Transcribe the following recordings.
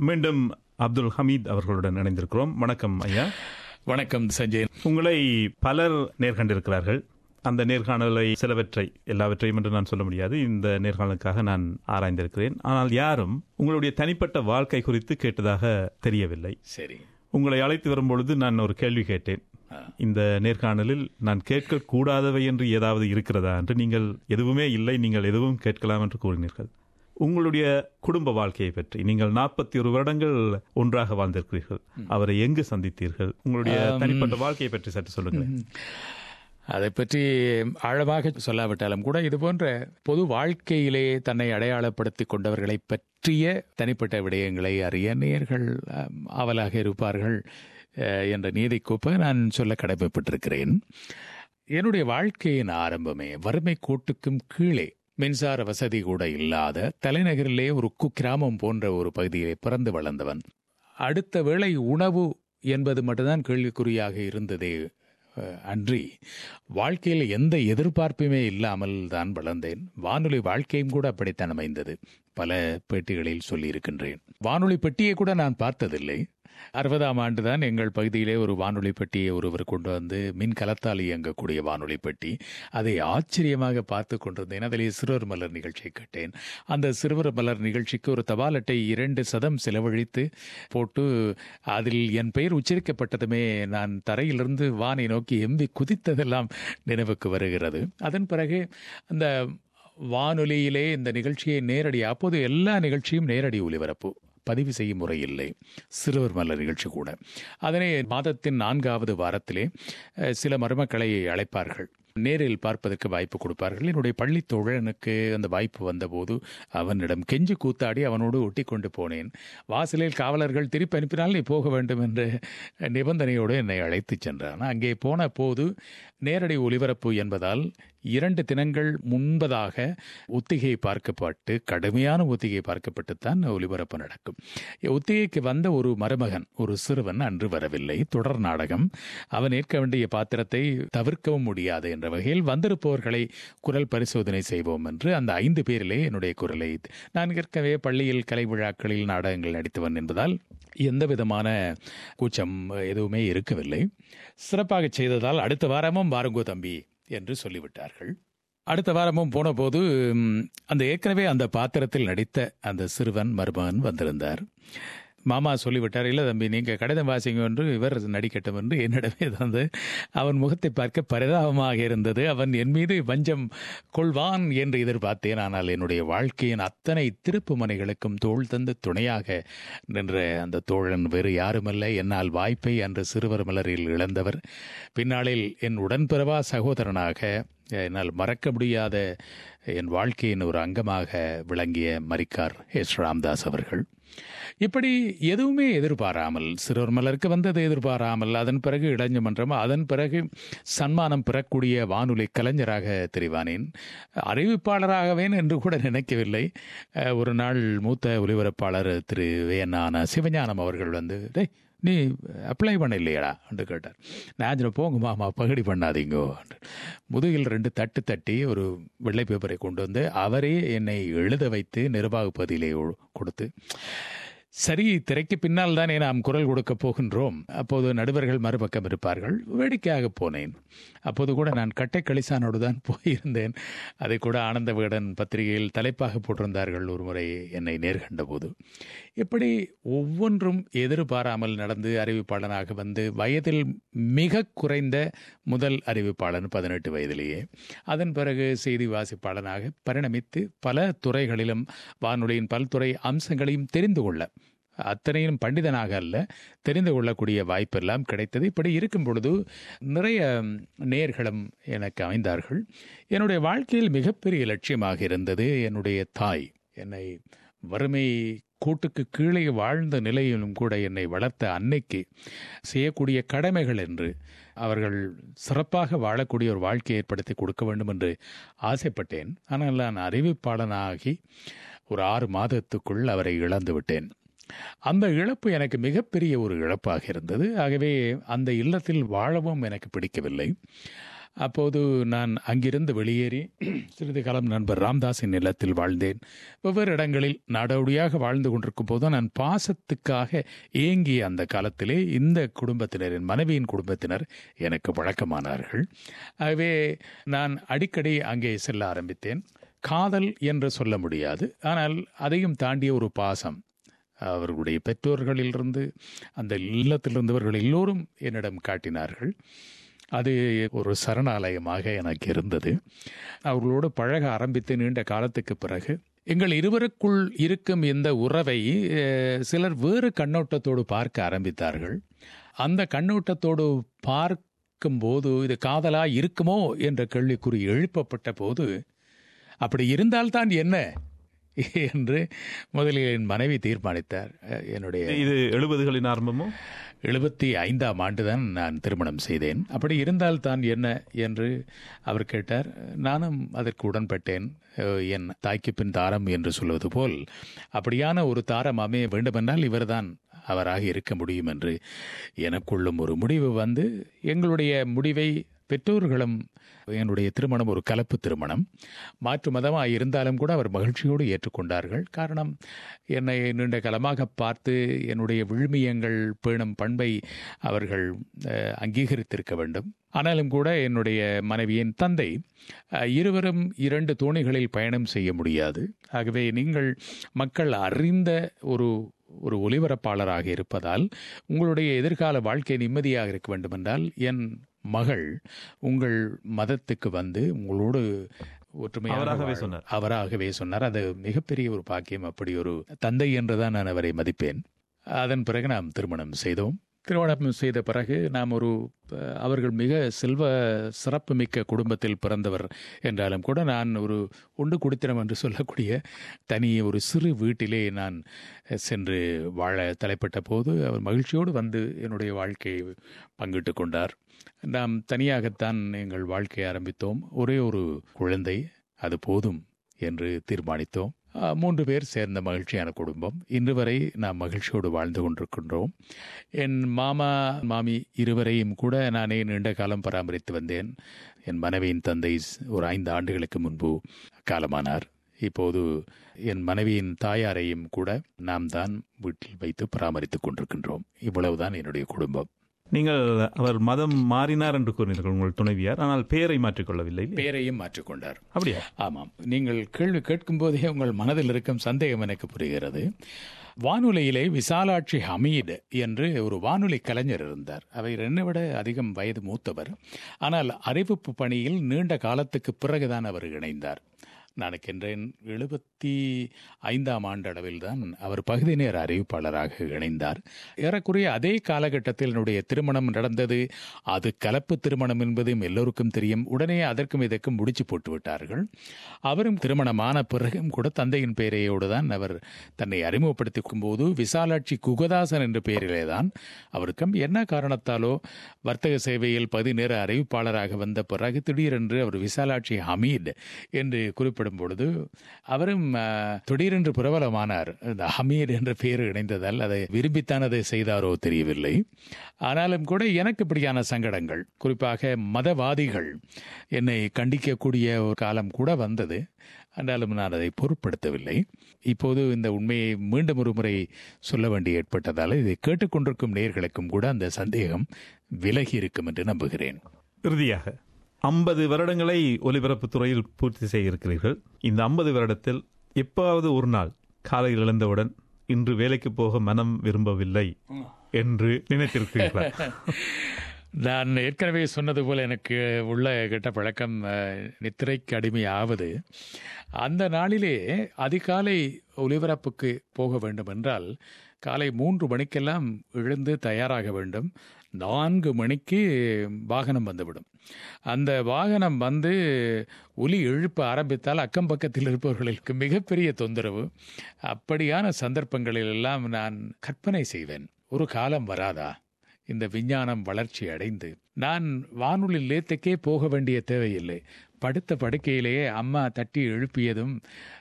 மீண்டும் அப்துல் ஹமீத் அவர்களுடன் இணைந்திருக்கிறோம் வணக்கம் ஐயா வணக்கம் சஞ்சய் உங்களை பலர் நேர்கண்டிருக்கிறார்கள் அந்த நேர்காணலை சிலவற்றை எல்லாவற்றையும் என்று நான் சொல்ல முடியாது இந்த நேர்காணலுக்காக நான் ஆராய்ந்திருக்கிறேன் ஆனால் யாரும் உங்களுடைய தனிப்பட்ட வாழ்க்கை குறித்து கேட்டதாக தெரியவில்லை சரி உங்களை அழைத்து வரும்பொழுது நான் ஒரு கேள்வி கேட்டேன் இந்த நேர்காணலில் நான் கேட்கக்கூடாதவை என்று ஏதாவது இருக்கிறதா என்று நீங்கள் எதுவுமே இல்லை நீங்கள் எதுவும் கேட்கலாம் என்று கூறினீர்கள் உங்களுடைய குடும்ப வாழ்க்கையை பற்றி நீங்கள் நாற்பத்தி ஒரு வருடங்கள் ஒன்றாக வாழ்ந்திருக்கிறீர்கள் அவரை எங்கு சந்தித்தீர்கள் உங்களுடைய தனிப்பட்ட வாழ்க்கையை பற்றி சற்று சொல்லுங்களேன் அதை பற்றி ஆழமாக சொல்லாவிட்டாலும் கூட இது போன்ற பொது வாழ்க்கையிலே தன்னை அடையாளப்படுத்திக் கொண்டவர்களை பற்றிய தனிப்பட்ட விடயங்களை அறிய நேர்கள் அம், ஆவலாக இருப்பார்கள் அஹ், என்ற நீதிக்கோப்பை நான் சொல்ல கடமைப்பட்டிருக்கிறேன் என்னுடைய வாழ்க்கையின் ஆரம்பமே வறுமை கோட்டுக்கும் கீழே மின்சார வசதி கூட இல்லாத தலைநகரிலே ஒரு குக்கிராமம் போன்ற ஒரு பகுதியிலே பிறந்து வளர்ந்தவன் அடுத்த வேளை உணவு என்பது மட்டும்தான் கேள்விக்குறியாக இருந்ததே அஹ், அன்றி வாழ்க்கையில் எந்த எதிர்பார்ப்புமே இல்லாமல் தான் வளர்ந்தேன் வானொலி வாழ்க்கையும் கூட அப்படித்தான் அமைந்தது பல பேட்டிகளில் சொல்லியிருக்கின்றேன் வானொலி பெட்டியை கூட நான் பார்த்ததில்லை அறுபதாம் ஆண்டு தான் எங்கள் பகுதியிலே ஒரு வானொலி பெட்டியை ஒருவர் கொண்டு வந்து மின் கலத்தால் இயங்கக்கூடிய வானொலி பெட்டி அதை ஆச்சரியமாக பார்த்து கொண்டிருந்தேன் அதிலே சிறுவர் மலர் நிகழ்ச்சியை கேட்டேன் அந்த சிறுவர் மலர் நிகழ்ச்சிக்கு ஒரு தபால் அட்டை இரண்டு சதம் செலவழித்து போட்டு அதில் என் பெயர் உச்சரிக்கப்பட்டதுமே நான் தரையிலிருந்து வானை நோக்கி எம்பி குதித்ததெல்லாம் நினைவுக்கு வருகிறது அதன் பிறகு அந்த வானொலியிலே இந்த நிகழ்ச்சியை நேரடி அப்போது எல்லா நிகழ்ச்சியும் நேரடி ஒலிபரப்பு பதிவு செய்யும் முறை இல்லை சிறுவர் மலர் நிகழ்ச்சி கூட அதனை மாதத்தின் நான்காவது வாரத்திலே அஹ், சில மருமக்களை அழைப்பார்கள் நேரில் பார்ப்பதற்கு வாய்ப்பு கொடுப்பார்கள் என்னுடைய பள்ளி தோழனுக்கு அந்த வாய்ப்பு வந்தபோது அவனிடம் கெஞ்சி கூத்தாடி அவனோடு ஒட்டி கொண்டு போனேன் வாசலில் காவலர்கள் திருப்பி அனுப்பினால் நீ போக வேண்டும் என்ற நிபந்தனையோடு என்னை அழைத்துச் சென்றான் அங்கே போன போது நேரடி ஒலிபரப்பு என்பதால் இரண்டு தினங்கள் முன்பதாக ஒத்திகை பார்க்கப்பட்டு கடுமையான ஒத்திகை பார்க்கப்பட்டுத்தான் ஒலிபரப்பு நடக்கும் ஒத்திகைக்கு வந்த ஒரு மருமகன் ஒரு சிறுவன் அன்று வரவில்லை தொடர் நாடகம் அவன் ஏற்க வேண்டிய பாத்திரத்தை தவிர்க்கவும் முடியாது என்ற வகையில் வந்திருப்பவர்களை குரல் பரிசோதனை செய்வோம் என்று அந்த ஐந்து பேரிலே என்னுடைய குரலை நான் ஏற்கனவே பள்ளியில் கலை விழாக்களில் நாடகங்கள் நடித்தவன் என்பதால் எந்த விதமான கூச்சம் எதுவுமே இருக்கவில்லை சிறப்பாக செய்ததால் அடுத்த வாரமும் வாருங்கோ தம்பி என்று சொல்லிவிட்டார்கள் அடுத்த வாரமும் போன போது ம், அந்த ஏற்கனவே அந்த பாத்திரத்தில் நடித்த அந்த சிறுவன் மருமகன் வந்திருந்தார் மாமா சொல்லிவிட்டார் இல்லை தம்பி நீங்கள் கடிதம் வாசிங்க என்று இவர் நடிக்கட்டும் என்று என்னிடமே தந்து அவன் முகத்தை பார்க்க பரிதாபமாக இருந்தது அவன் என் மீது வஞ்சம் கொள்வான் என்று எதிர்பார்த்தேன் ஆனால் என்னுடைய வாழ்க்கையின் அத்தனை திருப்பு மனைகளுக்கும் தோள் தந்து துணையாக நின்ற அந்த தோழன் வேறு யாருமல்ல என்னால் வாய்ப்பை அன்று சிறுவர் மலரில் இழந்தவர் பின்னாளில் என் உடன்பிறவா சகோதரனாக என்னால் மறக்க முடியாத என் வாழ்க்கையின் ஒரு அங்கமாக விளங்கிய மரிக்கார் எஸ் ராம்தாஸ் அவர்கள் இப்படி எதுவுமே எதிர்பாராமல் சிறுவர் மலருக்கு வந்தது எதிர்பாராமல் அதன் பிறகு இளைஞ மன்றம் அதன் பிறகு சன்மானம் பெறக்கூடிய வானொலி கலைஞராக தெரிவானேன் அறிவிப்பாளராகவேன் என்று கூட நினைக்கவில்லை அஹ், ஒரு நாள் மூத்த ஒலிபரப்பாளர் திரு வேணான சிவஞானம் அவர்கள் வந்து டேய் நீ அப்ளை பண்ண இல்லையடா என்று கேட்டார் நான் சொன்னேன், போங்க மாமா பகடி பண்ணாதீங்கோ என்று. முதுகில் ரெண்டு தட்டு தட்டி ஒரு வெள்ளை பேப்பரை கொண்டு வந்து அவரே என்னை எழுத வைத்து நிர்வாக பதிலை கொடுத்து சரி திரைக்கு பின்னால் தானே நாம் குரல் கொடுக்க போகின்றோம் அப்போது நடுவர்கள் மறுபக்கம் இருப்பார்கள் வேடிக்கையாக போனேன் அப்போது கூட நான் கட்டை கலிசானோடு தான் போயிருந்தேன் அதை கூட ஆனந்த விகடன் பத்திரிகையில் தலைப்பாக போட்டிருந்தார்கள் ஒரு முறை என்னை நேர்கண்ட போது இப்படி ஒவ்வொன்றும் எதிர்பாராமல் நடந்து அறிவிப்பாளனாக வந்து வயதில் மிக குறைந்த முதல் அறிவிப்பாளன் பதினெட்டு வயதிலேயே அதன் பிறகு செய்தி வாசிப்பாளனாக பரிணமித்து பல துறைகளிலும் வானொலியின் பல்துறை அம்சங்களையும் தெரிந்து கொள்ள அத்தனையும் பண்டிதனாக அல்ல தெரிந்து கொள்ளக்கூடிய வாய்ப்பெல்லாம் கிடைத்தது இப்படி இருக்கும் பொழுது நிறைய நேர்களும் எனக்கு அமைந்தார்கள் என்னுடைய வாழ்க்கையில் மிகப்பெரிய லட்சியமாக இருந்தது என்னுடைய தாய் என்னை வறுமை கூட்டுக்கு கீழே வாழ்ந்த நிலையிலும் கூட என்னை வளர்த்த அன்னைக்கு செய்யக்கூடிய கடமைகள் என்று அவர்கள் சிறப்பாக வாழக்கூடிய ஒரு வாழ்க்கையை ஏற்படுத்தி கொடுக்க வேண்டும் என்று ஆசைப்பட்டேன் ஆனால் நான் அறிவிப்பாளனாகி ஒரு ஆறு மாதத்துக்குள் அவரை இழந்து விட்டேன் அந்த இழப்பு எனக்கு மிகப்பெரிய ஒரு இழப்பாக இருந்தது ஆகவே அந்த இல்லத்தில் வாழவும் எனக்கு பிடிக்கவில்லை அப்போது நான் அங்கிருந்து வெளியேறி சிறிது காலம் நண்பர் ராம்தாஸின் இல்லத்தில் வாழ்ந்தேன் வெவ்வேறு இடங்களில் நாடோடியாக வாழ்ந்து கொண்டிருக்கும் போது நான் பாசத்துக்காக ஏங்கிய அந்த காலத்திலே இந்த குடும்பத்தினரின் மனைவியின் குடும்பத்தினர் எனக்கு பழக்கமானார்கள் ஆகவே நான் அடிக்கடி அங்கே செல்ல ஆரம்பித்தேன் காதல் என்று சொல்ல முடியாது ஆனால் அதையும் தாண்டிய ஒரு பாசம் அவர்களுடைய பெற்றோர்களிலிருந்து அந்த இல்லத்தில் இருந்தவர்கள் எல்லோரும் என்னிடம் காட்டினார்கள் அது ஒரு சரணாலயமாக எனக்கு இருந்தது அவர்களோடு பழக ஆரம்பித்த நீண்ட காலத்துக்கு பிறகு எங்கள் இருவருக்குள் இருக்கும் இந்த உறவை அஹ், சிலர் வேறு கண்ணோட்டத்தோடு பார்க்க ஆரம்பித்தார்கள் அந்த கண்ணோட்டத்தோடு பார்க்கும்போது இது காதலா இருக்குமோ என்ற கேள்விக்குறி எழுப்பப்பட்ட போது அப்படி இருந்தால்தான் என்ன என்று முதலில் என் மனைவி தீர்மானித்தார் அஹ், என்னுடைய இது எழுபதுகளின் ஆரம்பமோ எழுபத்தி ஐந்தாம் ஆண்டுதான் நான் திருமணம் செய்தேன் அப்படி இருந்தால் தான் என்ன என்று அவர் கேட்டார் நானும் அதற்கு உடன்பட்டேன் அஹ், என் தாய்க்கு பின் தாரம் என்று சொல்வது போல் அப்படியான ஒரு தாரம் அமைய வேண்டுமென்றால் இவர்தான் அவராக இருக்க முடியும் என்று எனக்குள்ளும் ஒரு முடிவு வந்து எங்களுடைய முடிவை பெற்றோர்களும் என்னுடைய திருமணம் ஒரு கலப்பு திருமணம் மாற்று மதமாக இருந்தாலும் கூட அவர் மகிழ்ச்சியோடு ஏற்றுக்கொண்டார்கள் காரணம் என்னை நீண்ட காலமாக பார்த்து என்னுடைய விழுமியங்கள் பேணும் பண்பை அவர்கள் அஹ், அங்கீகரித்திருக்க வேண்டும் ஆனாலும் கூட என்னுடைய மனைவியின் தந்தை அஹ், இருவரும் இரண்டு தோணிகளில் பயணம் செய்ய முடியாது ஆகவே நீங்கள் மக்கள் அறிந்த ஒரு ஒரு ஒலிபரப்பாளராக இருப்பதால் உங்களுடைய எதிர்கால வாழ்க்கை நிம்மதியாக இருக்க வேண்டுமென்றால் என் மகள் உங்கள் மதத்துக்கு வந்து உங்களோடு ஒற்றுமையாக அவராகவே வாழ- சொன்னார். அவராகவே சொன்னார் அது மிகப்பெரிய ஒரு பாக்கியம் அப்படி ஒரு தந்தை என்றுதான் நான் அவரை மதிப்பேன் அதன் பிறகு நாம் திருமணம் செய்தோம் திருமணம் செய்த பிறகு நாம் ஒரு அஹ், அவர்கள் மிக செல்வ சிறப்புமிக்க குடும்பத்தில் பிறந்தவர் என்றாலும் கூட நான் ஒரு உண்டு குடித்தனம் என்று சொல்லக்கூடிய தனி ஒரு சிறு வீட்டிலே நான் சென்று வாழ தலைப்பட்ட போது அவர் மகிழ்ச்சியோடு வந்து என்னுடைய வாழ்க்கையை பங்கிட்டு கொண்டார் நாம் தனியாகத்தான் எங்கள் வாழ்க்கையை ஆரம்பித்தோம் ஒரே ஒரு குழந்தை அது போதும் என்று தீர்மானித்தோம் அஹ், மூன்று பேர் சேர்ந்த மகிழ்ச்சியான குடும்பம் இன்று வரை நாம் மகிழ்ச்சியோடு வாழ்ந்து கொண்டிருக்கின்றோம் என் மாமா மாமி இருவரையும் கூட நானே நீண்ட காலம் பராமரித்து வந்தேன் என் மனைவியின் தந்தை ஒரு ஐந்து ஆண்டுகளுக்கு முன்பு காலமானார் இப்போது என் மனைவியின் தாயாரையும் கூட நாம் தான் வீட்டில் வைத்து பராமரித்துக் கொண்டிருக்கின்றோம் இவ்வளவுதான் என்னுடைய குடும்பம் நீங்கள் அவர் மதம் மாறினார் என்று கூறினீர்கள் உங்கள் துணைவியார் ஆனால் பெயரை மாற்றிக்கொள்ளவில்லை இல்லையா? பெயரையும் மாற்றிக்கொண்டார் அப்படியா ஆமாம் நீங்கள் கேள்வி கேட்கும் போதே உங்கள் மனதில் இருக்கும் சந்தேகம் எனக்கு புரிகிறது வானொலியிலே விசாலாட்சி ஹமீட் என்று ஒரு வானொலி கலைஞர் இருந்தார் அவர் என்னை விட அதிகம் வயது மூத்தவர் ஆனால் அறிவிப்பு பணியில் நீண்ட காலத்துக்கு பிறகுதான் அவர் இணைந்தார் நான் நினைக்கின்றேன் எழுபத்தி ஐந்தாம் ஆண்டளவில் தான் அவர் பகுதி நேர அறிவிப்பாளராக இணைந்தார் ஏறக்குறைய அதே காலகட்டத்தில் என்னுடைய திருமணம் நடந்தது அது கலப்பு திருமணம் என்பதும் எல்லோருக்கும் தெரியும் உடனே அதற்கும் இதற்கும் முடிச்சு போட்டு விட்டார்கள் அவரும் திருமணமான பிறகும் கூட தந்தையின் பெயரையோடு தான் அவர் தன்னை அறிமுகப்படுத்திக்கும் போது விசாலாட்சி குகதாசன் என்ற பெயரிலே தான் அவருக்கும் என்ன காரணத்தாலோ வர்த்தக சேவையில் பகுதி நேர அறிவிப்பாளராக வந்த பிறகு திடீரென்று அவர் விசாலாட்சி ஹமீட் என்று குறிப்பிடும் பொழுது அவரும் அஹ், திடீரென்று பிரபலமானார் இந்த ஹமீட் என்ற பெயர் இணைந்ததால் அதை விரும்பித்தான் அதை செய்தாரோ தெரியவில்லை ஆனாலும் கூட எனக்கு இப்படியான சங்கடங்கள் குறிப்பாக மதவாதிகள் என்னை கண்டிக்கக்கூடிய ஒரு காலம் கூட வந்தது ஆனாலும் நான் அதை பொருட்படுத்தவில்லை இப்போது இந்த உண்மையை மீண்டும் ஒரு முறை சொல்ல வேண்டி ஏற்பட்டதால் இதை கேட்டுக்கொண்டிருக்கும் நேர்களுக்கும் கூட அந்த சந்தேகம் விலகி இருக்கும் என்று நம்புகிறேன் இறுதியாக ஐம்பது வருடங்களை ஒலிபரப்புத் துறையில் பூர்த்தி செய்ய இருக்கிறீர்கள் இந்த ஐம்பது வருடத்தில் எப்பாவது ஒரு நாள் காலையில் எழுந்தவுடன் இன்று வேலைக்கு போக மனம் விரும்பவில்லை என்று நினைத்திருக்கிறீர்களா நான் ஏற்கனவே சொன்னது போல எனக்கு உள்ள கெட்ட பழக்கம் அஹ், நித்திரைக்கு அடிமை ஆவது அந்த நாளிலே அதிகாலை ஒலிபரப்புக்கு போக வேண்டும் என்றால் காலை மூன்று மணிக்கெல்லாம் எழுந்து தயாராக வேண்டும் நான்கு மணிக்கு வாகனம் வந்துவிடும் அந்த வாகனம் வந்து ஒலி எழுப்ப ஆரம்பித்தால் அக்கம் பக்கத்தில் இருப்பவர்களுக்கு மிகப்பெரிய தொந்தரவு அப்படியான சந்தர்ப்பங்களில் எல்லாம் நான் கற்பனை செய்வேன் ஒரு காலம் வராதா இந்த விஞ்ஞானம் வளர்ச்சி அடைந்து நான் வானொலி நிலையத்துக்கே போக வேண்டிய தேவையில்லை படுத்த படுக்கையிலேயே அம்மா தட்டி எழுப்பியதும்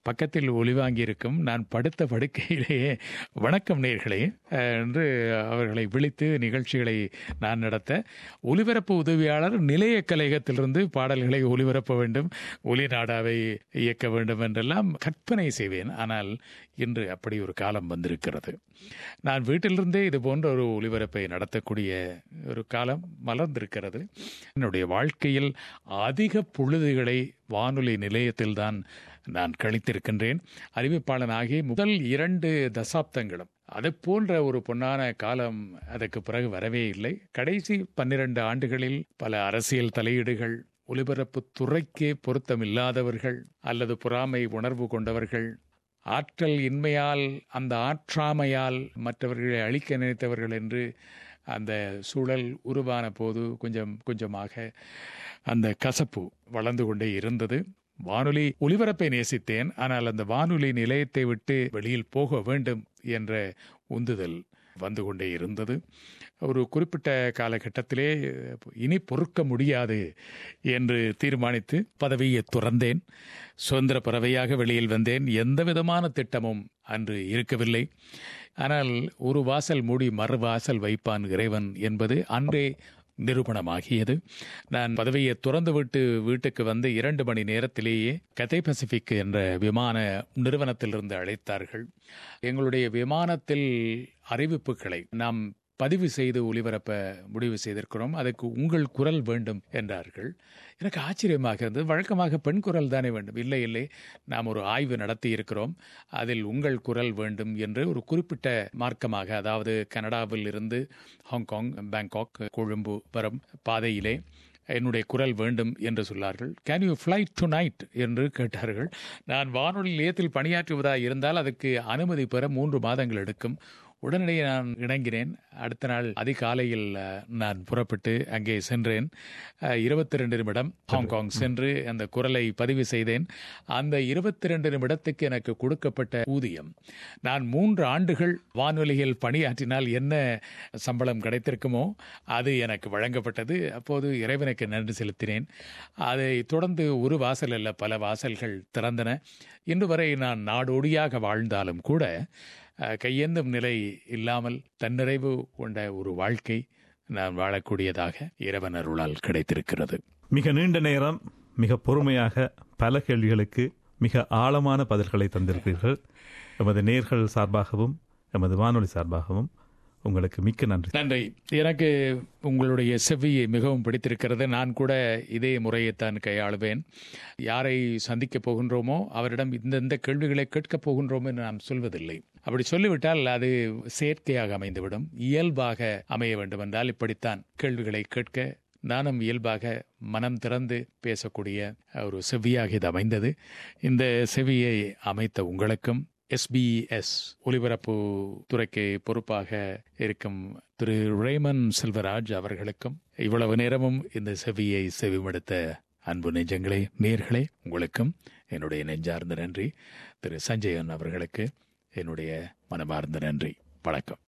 பக்கத்தில் ஒளிவாங்கி இருக்கும் நான் படுத்த படுக்கையிலேயே வணக்கம் நேர்களே அஹ், என்று அவர்களை விழித்து நிகழ்ச்சிகளை நான் நடத்த ஒலிபரப்பு உதவியாளர் நிலைய கலையகத்திலிருந்து பாடல்களை ஒலிபரப்ப வேண்டும் ஒலி நாடாவை இயக்க வேண்டும் என்றெல்லாம் கற்பனை செய்வேன் ஆனால் இன்று அப்படி ஒரு காலம் வந்திருக்கிறது நான் வீட்டிலிருந்தே இது போன்ற ஒரு ஒலிபரப்பை நடத்தக்கூடிய ஒரு காலம் மலர்ந்திருக்கிறது என்னுடைய வாழ்க்கையில் அதிக பொழுதுகளை வானொலி நிலையத்தில்தான் நான் கழித்திருக்கின்றேன் அறிவிப்பாளனாகி முதல் இரண்டு தசாப்தங்களும் அது போன்ற ஒரு பொன்னான காலம் அதற்கு பிறகு வரவே இல்லை கடைசி பன்னிரண்டு ஆண்டுகளில் பல அரசியல் தலையீடுகள் ஒலிபரப்பு துறைக்கே பொருத்தமில்லாதவர்கள் அல்லது பொறாமை உணர்வு கொண்டவர்கள் ஆற்றல் இன்மையால் அந்த ஆற்றாமையால் மற்றவர்களை அழிக்க நினைத்தவர்கள் என்று அந்த சூழல் உருவான போது கொஞ்சம் கொஞ்சமாக அந்த கசப்பு வளர்ந்து கொண்டே இருந்தது வானொலி ஒலிபரப்பை நேசித்தேன் ஆனால் அந்த வானொலி நிலையத்தை விட்டு வெளியில் போக வேண்டும் என்ற உந்துதல் வந்து கொண்டே இருந்தது ஒரு குறிப்பிட்ட காலகட்டத்திலே இனி பொறுக்க முடியாது என்று தீர்மானித்து பதவியை துறந்தேன் சுதந்திர பறவையாக வெளியில் வந்தேன் எந்த விதமான திட்டமும் அன்று இருக்கவில்லை ஆனால் ஒரு வாசல் மூடி மறு வாசல் வைப்பான் இறைவன் என்பது அன்றே நிரூபணமாகியது நான் பதவியை துறந்துவிட்டு வீட்டுக்கு வந்து இரண்டு மணி நேரத்திலேயே கதை பசிபிக் என்ற விமான நிறுவனத்திலிருந்து அழைத்தார்கள் எங்களுடைய விமானத்தில் அறிவிப்புகளை நாம் பதிவு செய்து ஒளிபரப்ப முடிவு செய்திருக்கிறோம் அதுக்கு உங்கள் குரல் வேண்டும் என்றார்கள் எனக்கு ஆச்சரியமாக இருந்தது வழக்கமாக பெண் குரல் தானே வேண்டும் இல்லை இல்லை நாம் ஒரு ஆய்வு நடத்தி இருக்கிறோம் அதில் உங்கள் குரல் வேண்டும் என்று ஒரு குறிப்பிட்ட மார்க்கமாக அதாவது கனடாவில் இருந்து ஹாங்காங் பேங்காக் கொழும்பு வரும் பாதையிலே என்னுடைய குரல் வேண்டும் என்று சொன்னார்கள் can you fly tonight என்று கேட்டார்கள் நான் வானொலி நிலையத்தில் பணியாற்றுவதாக இருந்தால் அதுக்கு அனுமதி பெற மூன்று மாதங்கள் எடுக்கும் உடனடியே நான் இணங்கினேன் அடுத்த நாள் அதிகாலையில் அஹ், நான் புறப்பட்டு அங்கே சென்றேன் இருபத்தி ரெண்டு நிமிடம் ஹாங்காங் சென்று அந்த குரலை பதிவு செய்தேன் அந்த இருபத்தி ரெண்டு நிமிடத்துக்கு எனக்கு கொடுக்கப்பட்ட ஊதியம் நான் மூன்று ஆண்டுகள் வானொலியில் பணியாற்றினால் என்ன சம்பளம் கிடைத்திருக்குமோ அது எனக்கு வழங்கப்பட்டது அப்போது இறைவனுக்கு நன்றி செலுத்தினேன் அதை தொடர்ந்து ஒரு வாசல் அல்ல பல வாசல்கள் திறந்தன இன்று வரை நான் நாடோடியாக வாழ்ந்தாலும் கூட அஹ், கையேந்தும் நிலை இல்லாமல் தன்னிறைவு கொண்ட ஒரு வாழ்க்கை நான் வாழக்கூடியதாக இறைவன் அருளால் கிடைத்திருக்கிறது மிக நீண்ட நேரம் மிக பொறுமையாக பல கேள்விகளுக்கு மிக ஆழமான பதில்களை தந்திருக்கிறீர்கள் எமது நேர்கள் சார்பாகவும் எமது வானொலி சார்பாகவும் உங்களுக்கு மிக்க நன்றி நன்றி எனக்கு உங்களுடைய செவ்வியை மிகவும் பிடித்திருக்கிறது நான் கூட இதே முறையைத்தான் கையாளுவேன் யாரை சந்திக்கப் போகின்றோமோ அவரிடம் இந்த இந்த கேள்விகளை கேட்கப் போகின்றோம் என்று நாம் சொல்வதில்லை அப்படி சொல்லிவிட்டால் அது செயற்கையாக அமைந்துவிடும் இயல்பாக அமைய வேண்டும் என்றால் இப்படித்தான் கேள்விகளை கேட்க நானும் இயல்பாக மனம் திறந்து பேசக்கூடிய ஒரு செவ்வியாக இது அமைந்தது இந்த செவியை அமைத்த உங்களுக்கும் எஸ்பிஎஸ் ஒலிபரப்பு துறைக்கு பொறுப்பாக இருக்கும் திரு ரேமன் செல்வராஜ் அவர்களுக்கும் இவ்வளவு நேரமும் இந்த செவியை செவிமடுத்த அன்பு நெஞ்சங்களே நேர்களே உங்களுக்கும் என்னுடைய நெஞ்சார்ந்த நன்றி திரு சஞ்சயன் அவர்களுக்கு என்னுடைய மனமார்ந்த நன்றி வணக்கம்